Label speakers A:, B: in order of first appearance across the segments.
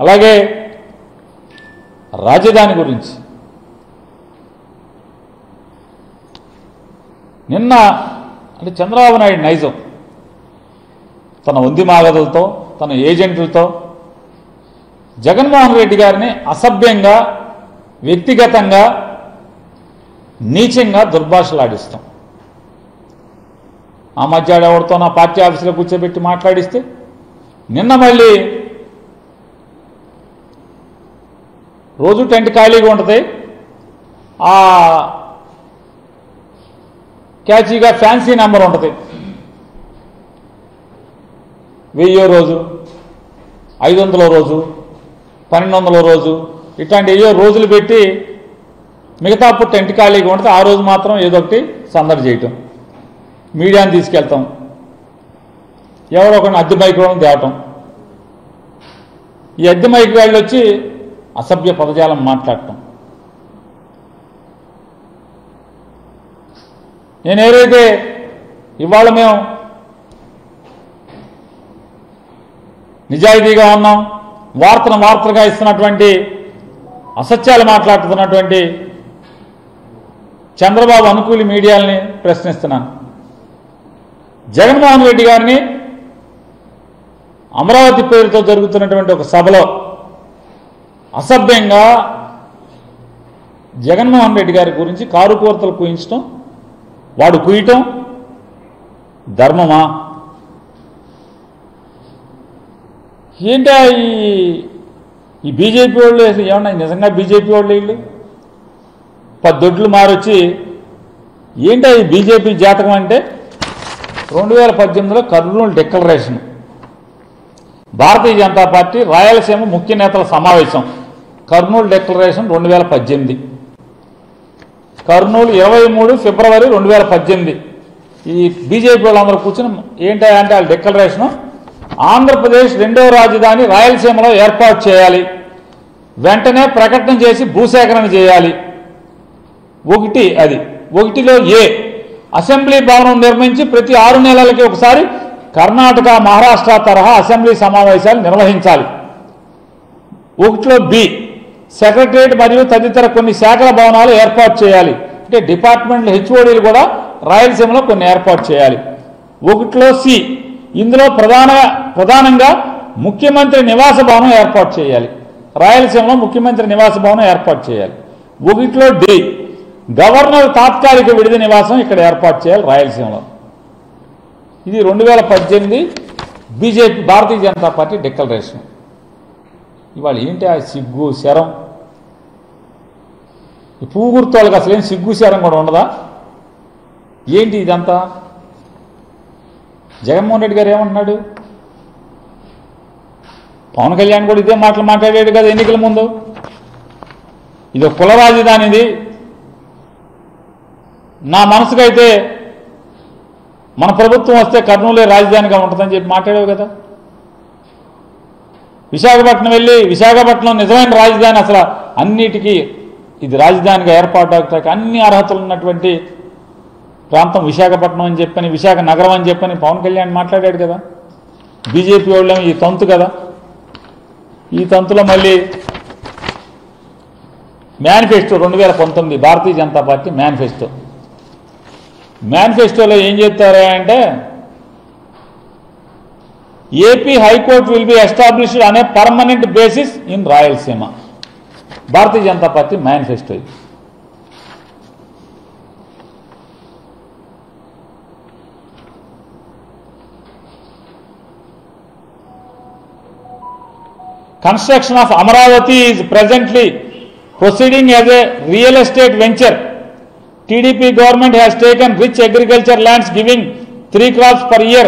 A: అలాగే రాజధాని గురించి నిన్న అంటే చంద్రబాబు నాయుడు నైజం తన వంది మాగదులతో తన ఏజెంట్లతో జగన్మోహన్ రెడ్డి గారిని అసభ్యంగా వ్యక్తిగతంగా నీచంగా దుర్భాషలాడిస్తాం ఆ మధ్య ఎవరితో నా పార్టీ ఆఫీసులో కూర్చోబెట్టి మాట్లాడిస్తే నిన్న మళ్ళీ రోజు టెంట్ ఖాళీగా ఉంటుంది ఆ క్యాచీగా ఫ్యాన్సీ నెంబర్ ఉంటుంది వెయ్యో రోజు ఐదు వందల రోజు పన్నెండు వందల రోజు ఇట్లాంటి ఏయో రోజులు పెట్టి మిగతా అప్పుడు టెంట్ ఖాళీగా ఉంటుంది ఆ రోజు మాత్రం ఏదో ఒకటి సందడి చేయటం మీడియాని తీసుకెళ్తాం ఎవరో ఒకరిని అద్దె మైక్ వాళ్ళని తేవటం ఈ అద్దె మైక్ వాళ్ళు వచ్చి అసభ్య పదజాలం మాట్లాడటం నేను ఏదైతే ఇవాళ మేము నిజాయితీగా ఉన్నాం వార్తను వార్తలుగా ఇస్తున్నటువంటి అసత్యాలు మాట్లాడుతున్నటువంటి చంద్రబాబు అనుకూలి మీడియాల్ని ప్రశ్నిస్తున్నాను జగన్మోహన్ రెడ్డి గారిని అమరావతి పేరుతో జరుగుతున్నటువంటి ఒక సభలో అసభ్యంగా జగన్మోహన్ రెడ్డి గారి గురించి కారు కోరతలు కుయించడం వాడు కుయటం ధర్మమా ఏంటా ఈ ఈ బీజేపీ వాళ్ళు అసలు ఏమన్నా నిజంగా బీజేపీ వాళ్ళు వీళ్ళు పద్దొడ్లు మారొచ్చి ఏంటా ఈ బీజేపీ జాతకం అంటే రెండు వేల పద్దెనిమిదిలో కర్నూలు డిక్లరేషన్ భారతీయ జనతా పార్టీ రాయలసీమ ముఖ్య నేతల సమావేశం కర్నూలు డిక్లరేషన్ రెండు వేల పద్దెనిమిది కర్నూలు ఇరవై మూడు ఫిబ్రవరి రెండు వేల పద్దెనిమిది ఈ బీజేపీ వాళ్ళందరూ కూర్చుని ఏంటంటే అంటే వాళ్ళ డిక్లరేషను ఆంధ్రప్రదేశ్ రెండవ రాజధాని రాయలసీమలో ఏర్పాటు చేయాలి వెంటనే ప్రకటన చేసి భూసేకరణ చేయాలి ఒకటి అది ఒకటిలో ఏ అసెంబ్లీ భవనం నిర్మించి ప్రతి ఆరు నెలలకి ఒకసారి కర్ణాటక మహారాష్ట్ర తరహా అసెంబ్లీ సమావేశాలు నిర్వహించాలి ఒకటిలో బి సెక్రటరియట్ మరియు తదితర కొన్ని శాఖల భవనాలు ఏర్పాటు చేయాలి అంటే డిపార్ట్మెంట్ హెచ్ఓడీలు కూడా రాయలసీమలో కొన్ని ఏర్పాటు చేయాలి ఒకటిలో సి ఇందులో ప్రధాన ప్రధానంగా ముఖ్యమంత్రి నివాస భవనం ఏర్పాటు చేయాలి రాయలసీమలో ముఖ్యమంత్రి నివాస భవనం ఏర్పాటు చేయాలి ఒకటిలో డి గవర్నర్ తాత్కాలిక విడిది నివాసం ఇక్కడ ఏర్పాటు చేయాలి రాయలసీమలో ఇది రెండు వేల పద్దెనిమిది బీజేపీ భారతీయ జనతా పార్టీ డిక్లరేషన్ ఇవాళ ఏంటి ఆ సిగ్గు శరం ఈ పువ్వు గుర్తు వాళ్ళకి అసలు ఏం సిగ్గు శరం కూడా ఉండదా ఏంటి ఇదంతా జగన్మోహన్ రెడ్డి గారు ఏమంటున్నాడు పవన్ కళ్యాణ్ కూడా ఇదే మాటలు మాట్లాడాడు కదా ఎన్నికల ముందు ఇది ఒక కుల రాజధానిది నా మనసుకైతే మన ప్రభుత్వం వస్తే కర్నూలే రాజధానిగా ఉంటుందని చెప్పి మాట్లాడావు కదా విశాఖపట్నం వెళ్ళి విశాఖపట్నం నిజమైన రాజధాని అసలు అన్నిటికీ ఇది రాజధానిగా ఏర్పాటు అవుతాయి అన్ని అర్హతలు ఉన్నటువంటి ప్రాంతం విశాఖపట్నం అని చెప్పని విశాఖ నగరం అని చెప్పని పవన్ కళ్యాణ్ మాట్లాడాడు కదా బీజేపీ వాళ్ళేమో ఈ తంతు కదా ఈ తంతులో మళ్ళీ మేనిఫెస్టో రెండు వేల పంతొమ్మిది భారతీయ జనతా పార్టీ మేనిఫెస్టో మేనిఫెస్టోలో ఏం చెప్తారా అంటే AP high court will be established అనే permanent basis in Rayalaseema Bharatiya Janata party manifesto ఇది Construction of Amaravati is presently proceeding as a real estate venture. TDP government has taken rich agriculture lands giving three crops per year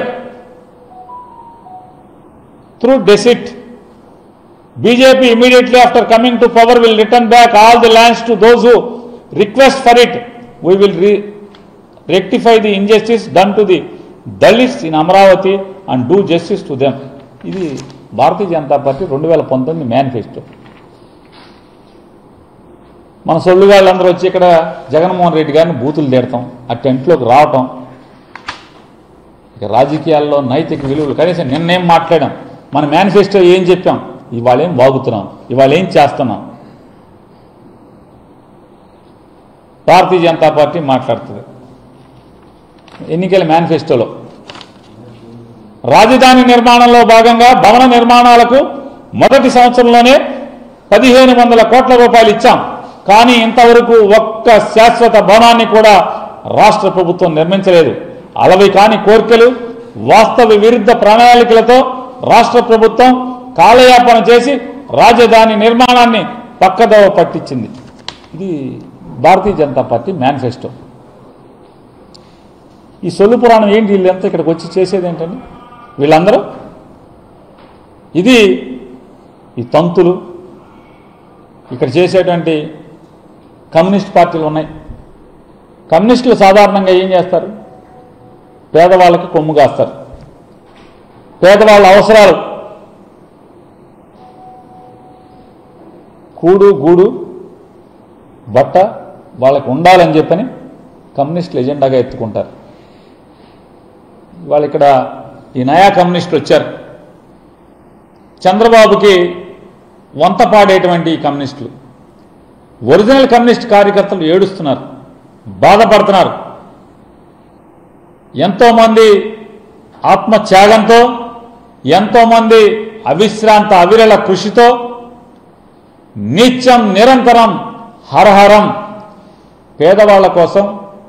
A: through deceit. BJP immediately after coming to power will return back all the lands to those who request for it. We will re- rectify the injustice done to the Dalits in Amaravati and do justice to them. ఇది భారతీయ Janata party రెండు వేల పంతొమ్మిది manifesto మన సొల్లు వాళ్ళందరూ వచ్చి ఇక్కడ జగన్మోహన్ రెడ్డి గారిని బూతులు తిడతాం ఆ టెంట్లోకి రావటం ఇక రాజకీయాల్లో నైతిక విలువలు కనీసం నిన్నేం మాట్లాడాం మన మేనిఫెస్టో ఏం చెప్పాం ఇవాళ ఏం వాగుతున్నాం ఇవాళ ఏం చేస్తున్నాం భారతీయ జనతా పార్టీ మాట్లాడుతుంది ఎన్నికల మేనిఫెస్టోలో రాజధాని నిర్మాణంలో భాగంగా భవన నిర్మాణాలకు మొదటి సంవత్సరంలోనే పదిహేను వందల కోట్ల రూపాయలు ఇచ్చాం కానీ ఇంతవరకు ఒక్క శాశ్వత భవనాన్ని కూడా రాష్ట్ర ప్రభుత్వం నిర్మించలేదు అలవి కాని కోరికలు వాస్తవ విరుద్ధ ప్రణాళికలతో రాష్ట్ర ప్రభుత్వం కాలయాపన చేసి రాజధాని నిర్మాణాన్ని పక్కదోవ పట్టించింది ఇది భారతీయ జనతా పార్టీ మేనిఫెస్టో ఈ సొల్లు పురాణం ఏంటి వీళ్ళంతా ఇక్కడికి వచ్చి చేసేది ఏంటండి వీళ్ళందరూ ఇది ఈ తంతులు ఇక్కడ చేసేటువంటి కమ్యూనిస్ట్ పార్టీలు ఉన్నాయి కమ్యూనిస్టులు సాధారణంగా ఏం చేస్తారు పేదవాళ్ళకి కొమ్ము కాస్తారు పేదవాళ్ళ అవసరాలు కూడు గూడు బట్ట వాళ్ళకి ఉండాలని చెప్పని కమ్యూనిస్టులు ఎజెండాగా ఎత్తుకుంటారు వాళ్ళు ఇక్కడ ఈ నయా కమ్యూనిస్టులు వచ్చారు చంద్రబాబుకి వంత పాడేటువంటి ఈ కమ్యూనిస్టులు ఒరిజినల్ కమ్యూనిస్ట్ కార్యకర్తలు ఏడుస్తున్నారు బాధపడుతున్నారు ఎంతోమంది ఆత్మత్యాగంతో ఎంతోమంది అవిశ్రాంత అవిరళ కృషితో నిత్యం నిరంతరం హరహరం పేదవాళ్ల కోసం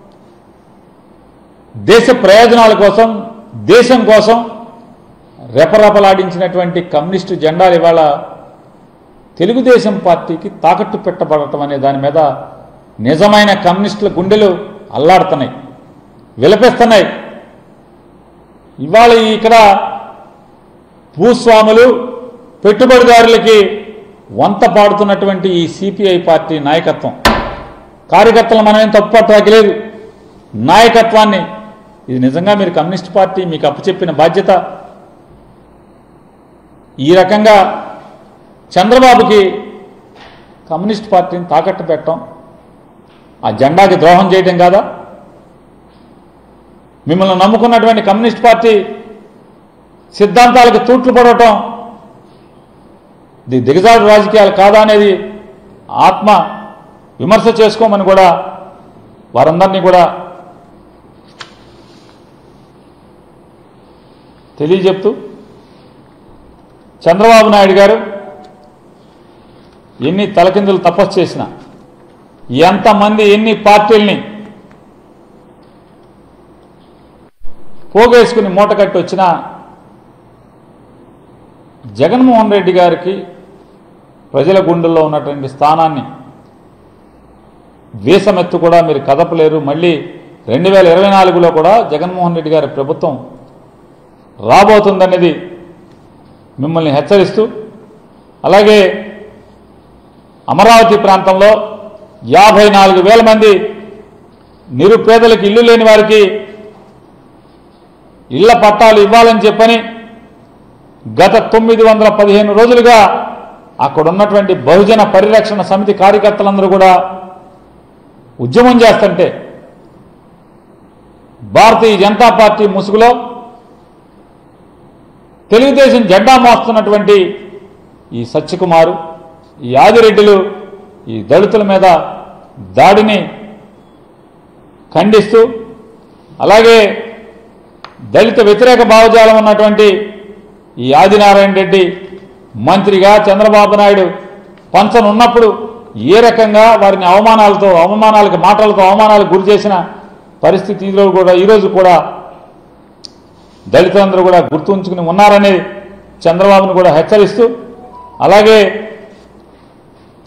A: దేశ ప్రయోజనాల కోసం దేశం కోసం రెపరెపలాడించినటువంటి కమ్యూనిస్టు జెండాలు ఇవాళ తెలుగుదేశం పార్టీకి తాకట్టు పెట్టబడటం అనే దాని మీద నిజమైన కమ్యూనిస్టుల గుండెలు అల్లాడుతున్నాయి విలపిస్తున్నాయి ఇవాళ ఇక్కడ భూస్వాములు పెట్టుబడిదారులకి వంత పాడుతున్నటువంటి ఈ సిపిఐ పార్టీ నాయకత్వం కార్యకర్తలు మనమేం తప్పుపట్టడానికి లేదు నాయకత్వాన్ని ఇది నిజంగా మీరు కమ్యూనిస్ట్ పార్టీ మీకు అప్పచెప్పిన బాధ్యత ఈ రకంగా చంద్రబాబుకి కమ్యూనిస్ట్ పార్టీని తాకట్టు పెట్టడం ఆ జెండాకి ద్రోహం చేయడం కాదా మిమ్మల్ని నమ్ముకున్నటువంటి కమ్యూనిస్ట్ పార్టీ సిద్ధాంతాలకు తూట్లు పడటం ఇది దిగజాడు రాజకీయాలు కాదా అనేది ఆత్మ విమర్శ చేసుకోమని కూడా వారందరినీ కూడా తెలియజెప్తూ చంద్రబాబు నాయుడు గారు ఎన్ని తలకిందులు తపస్సు చేసినా ఎంతమంది ఎన్ని పార్టీల్ని పోగేసుకుని మూట కట్టి వచ్చినా జగన్మోహన్ రెడ్డి గారికి ప్రజల గుండెల్లో ఉన్నటువంటి స్థానాన్ని వేసమెత్తు కూడా మీరు కదపలేరు మళ్ళీ రెండు వేల ఇరవై నాలుగులో కూడా జగన్మోహన్ రెడ్డి గారి ప్రభుత్వం రాబోతుందనేది మిమ్మల్ని హెచ్చరిస్తూ అలాగే అమరావతి ప్రాంతంలో యాభై నాలుగు వేల మంది నిరుపేదలకు ఇల్లు లేని వారికి ఇళ్ల పట్టాలు ఇవ్వాలని చెప్పని గత తొమ్మిది వందల పదిహేను రోజులుగా అక్కడ ఉన్నటువంటి బహుజన పరిరక్షణ సమితి కార్యకర్తలందరూ కూడా ఉద్యమం చేస్తుంటే భారతీయ జనతా పార్టీ ముసుగులో తెలుగుదేశం జెండా మోస్తున్నటువంటి ఈ సత్యకుమారు ఈ ఆదిరెడ్డిలు ఈ దళితుల మీద దాడిని ఖండిస్తూ అలాగే దళిత వ్యతిరేక భావజాలం ఉన్నటువంటి ఈ ఆదినారాయణ రెడ్డి మంత్రిగా చంద్రబాబు నాయుడు పంచనున్నప్పుడు ఏ రకంగా వారిని అవమానాలతో అవమానాలకు మాటలతో అవమానాలకు గురి చేసిన పరిస్థితి ఈరోజు కూడా ఈరోజు కూడా దళితులందరూ కూడా గుర్తుంచుకుని ఉన్నారని చంద్రబాబును కూడా హెచ్చరిస్తూ అలాగే